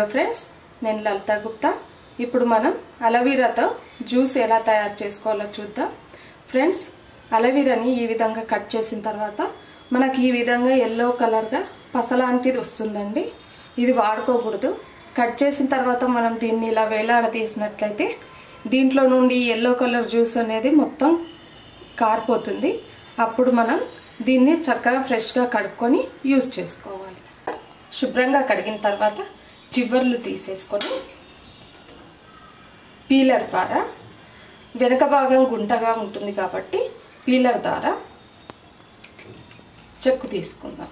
friends నేను లలిత గుప్తా ఇప్పుడు మనం అలవీరాతో జ్యూస్ ఎలా తయారు చేసుకోవాలో చూద్దాం ఫ్రెండ్స్ అలవీరాని ఈ విధంగా కట్ చేసిన తర్వాత మనకి ఈ విధంగా ఎల్లో కలర్గా పసలాంటిది వస్తుందండి ఇది వాడుకోకూడదు కట్ చేసిన తర్వాత మనం దీన్ని ఇలా వేలాడదీసినట్లయితే దీంట్లో నుండి ఎల్లో కలర్ జ్యూస్ అనేది మొత్తం కారిపోతుంది అప్పుడు మనం దీన్ని చక్కగా ఫ్రెష్గా కడుక్కొని యూస్ చేసుకోవాలి శుభ్రంగా కడిగిన తర్వాత చివర్లు తీసేసుకొని పీలర్ ద్వారా వెనక భాగం గుంటగా ఉంటుంది కాబట్టి పీలర్ ద్వారా చెక్కు తీసుకుందాం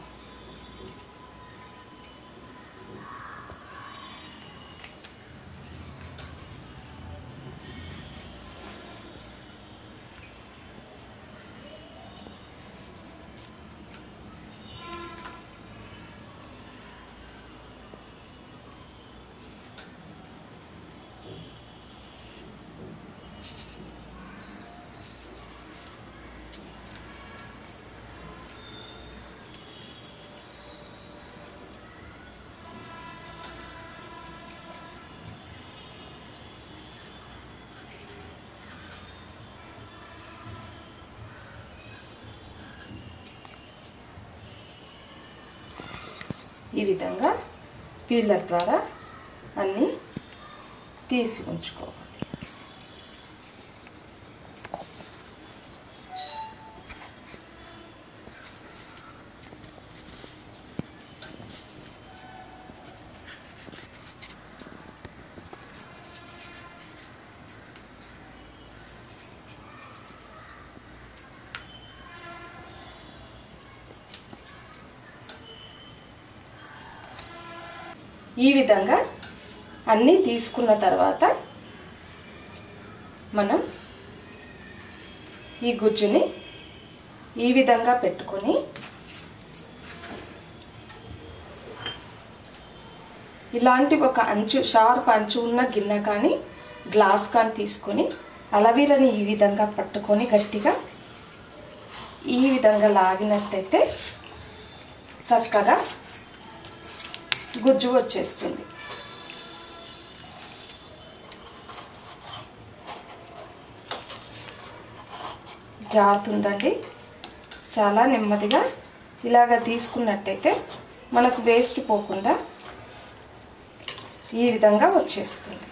ఈ విధంగా పీలర్ ద్వారా అన్నీ తీసి ఉంచుకోవాలి ఈ విధంగా అన్నీ తీసుకున్న తర్వాత మనం ఈ గుజ్జుని ఈ విధంగా పెట్టుకొని ఇలాంటి ఒక అంచు షార్ప్ అంచు ఉన్న గిన్నె కానీ గ్లాస్ కానీ తీసుకొని అలవీరని ఈ విధంగా పట్టుకొని గట్టిగా ఈ విధంగా లాగినట్టయితే చక్కగా గుజ్జు వచ్చేస్తుంది జారుతుందండి చాలా నెమ్మదిగా ఇలాగ తీసుకున్నట్టయితే మనకు వేస్ట్ పోకుండా ఈ విధంగా వచ్చేస్తుంది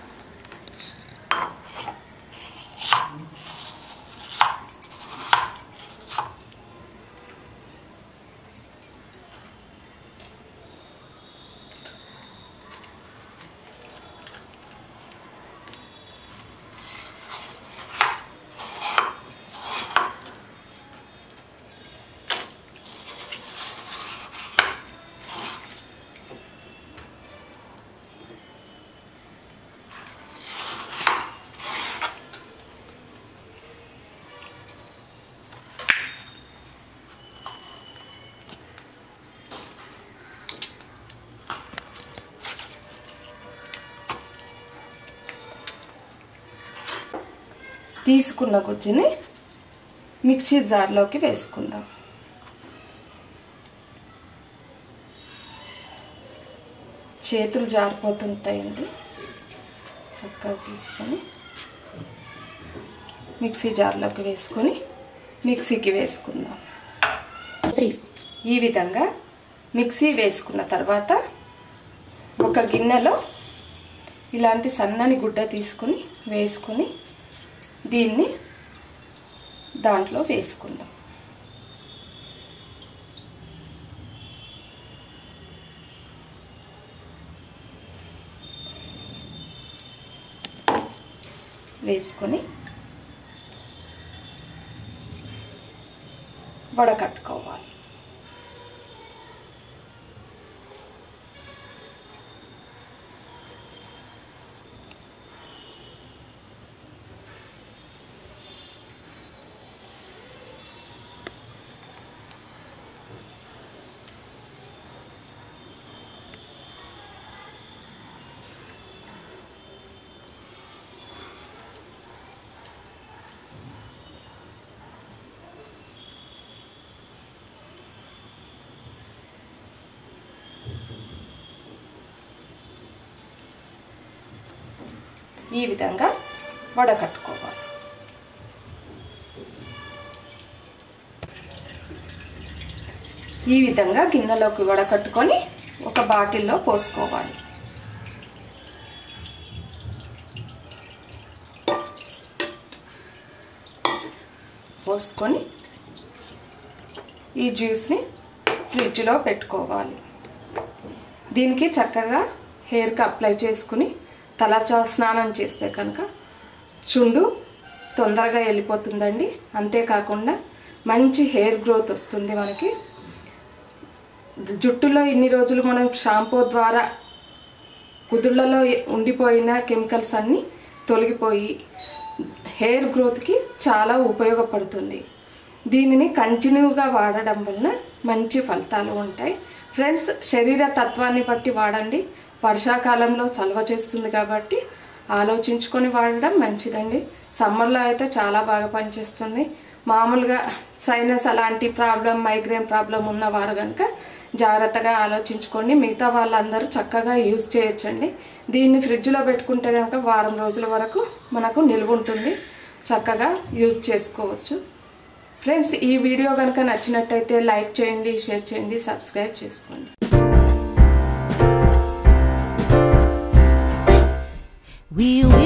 తీసుకున్న గుజ్జుని మిక్సీ జార్లోకి వేసుకుందాం చేతులు జారిపోతుంటాయండి చక్కగా తీసుకొని మిక్సీ జార్లోకి వేసుకొని మిక్సీకి వేసుకుందాం ఈ విధంగా మిక్సీ వేసుకున్న తర్వాత ఒక గిన్నెలో ఇలాంటి సన్నని గుడ్డ తీసుకుని వేసుకొని దీన్ని దాంట్లో వేసుకుందాం వేసుకొని వడకట్టుకోవాలి ఈ విధంగా వడకట్టుకోవాలి ఈ విధంగా గిన్నెలోకి వడకట్టుకొని ఒక బాటిల్లో పోసుకోవాలి పోసుకొని ఈ జ్యూస్ని ఫ్రిడ్జ్లో పెట్టుకోవాలి దీనికి చక్కగా హెయిర్కి అప్లై చేసుకుని తల స్నానం చేస్తే కనుక చుండు తొందరగా వెళ్ళిపోతుందండి అంతేకాకుండా మంచి హెయిర్ గ్రోత్ వస్తుంది మనకి జుట్టులో ఇన్ని రోజులు మనం షాంపూ ద్వారా కుదుళ్లలో ఉండిపోయిన కెమికల్స్ అన్నీ తొలగిపోయి హెయిర్ గ్రోత్కి చాలా ఉపయోగపడుతుంది దీనిని కంటిన్యూగా వాడడం వలన మంచి ఫలితాలు ఉంటాయి ఫ్రెండ్స్ శరీర తత్వాన్ని బట్టి వాడండి వర్షాకాలంలో చలవ చేస్తుంది కాబట్టి ఆలోచించుకొని వాడడం మంచిదండి సమ్మర్లో అయితే చాలా బాగా పనిచేస్తుంది మామూలుగా సైనస్ అలాంటి ప్రాబ్లం మైగ్రేన్ ప్రాబ్లం ఉన్నవారు కనుక జాగ్రత్తగా ఆలోచించుకోండి మిగతా వాళ్ళందరూ చక్కగా యూజ్ చేయొచ్చండి దీన్ని ఫ్రిడ్జ్లో పెట్టుకుంటే కనుక వారం రోజుల వరకు మనకు నిల్వ ఉంటుంది చక్కగా యూజ్ చేసుకోవచ్చు ఫ్రెండ్స్ ఈ వీడియో కనుక నచ్చినట్టయితే లైక్ చేయండి షేర్ చేయండి సబ్స్క్రైబ్ చేసుకోండి We